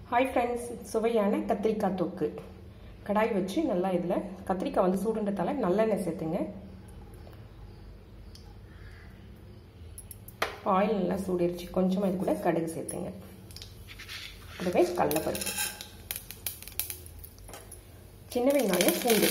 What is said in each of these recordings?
hi friends சுவையான கத்திரிக்காய் தொக்கு கடாய் வச்சு நல்லா இதில் கத்திரிக்காய் வந்து சூடுன்றதால நல்லெண்ணெய் சேர்த்துங்க ஆயில் நல்லா சூடிருச்சு கொஞ்சமாக இது கூட கடுகு சேர்த்துங்க கூடவே கடலப்பருப்பு சின்ன வெங்காயம் பூண்டு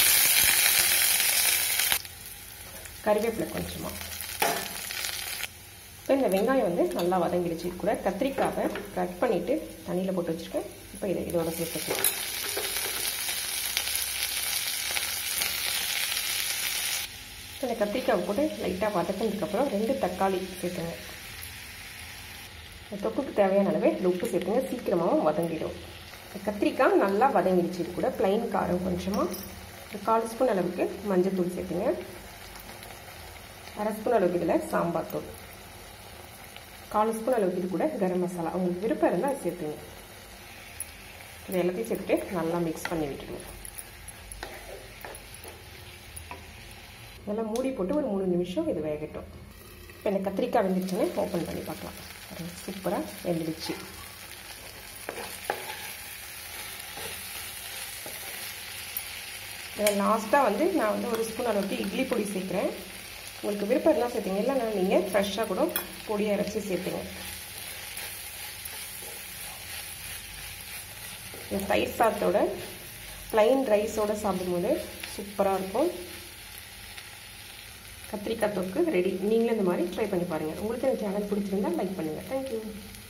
கறிவேப்பிலை கொஞ்சமாக இப்போ இந்த வெங்காயம் வந்து நல்லா வதங்கிடுச்சு கூட கத்திரிக்காவை கட் பண்ணிவிட்டு தண்ணியில் போட்டு வச்சுருக்கேன் இப்போ இதை இதோட சேர்த்துக்கலாம் இந்த கத்திரிக்காவை போட்டு லைட்டாக வதக்கினதுக்கப்புறம் ரெண்டு தக்காளி சேர்த்துங்க தொக்குக்கு தேவையான அளவே உப்பு சேர்த்துங்க சீக்கிரமாகவும் வதங்கிடும் கத்திரிக்காய் நல்லா வதங்கிடுச்சு இது கூட பிளைன் காரம் கொஞ்சமாக கால் ஸ்பூன் அளவுக்கு மஞ்சள் தூள் சேர்த்துங்க அரை ஸ்பூன் அளவுக்கு இதில் சாம்பார் தூள் கால் ஸ்பூன் அளவுக்கு இது கூட கரம் மசாலா உங்களுக்கு விருப்பம் இருந்தால் அது சேர்த்துங்க இது எல்லாத்தையும் சேர்த்துட்டு நல்லா மிக்ஸ் பண்ணி விட்டுருங்க நல்லா மூடி போட்டு ஒரு மூணு நிமிஷம் இது வேகட்டும் இப்போ இந்த கத்திரிக்காய் வெந்துச்சுன்னு ஓப்பன் பண்ணி பார்க்கலாம் சூப்பராக வெந்துடுச்சு இதில் லாஸ்ட்டாக வந்து நான் வந்து ஒரு ஸ்பூன் அளவுக்கு இட்லி பொடி சேர்க்குறேன் உங்களுக்கு விருப்பம் இருந்தால் சேர்த்துங்க இல்லைன்னா நீங்கள் ஃப்ரெஷ்ஷாக கூட பொடியை அரைச்சி சேர்த்துங்க இந்த தயிர் சாதத்தோட ப்ளைன் ரைஸோடு சாப்பிடும்போது சூப்பராக இருக்கும் கத்திரிக்காய் தொக்கு ரெடி நீங்களும் இந்த மாதிரி ட்ரை பண்ணி பாருங்கள் உங்களுக்கு இந்த சேனல் பிடிச்சிருந்தா லைக் பண்ணுங்கள் தேங்க்யூ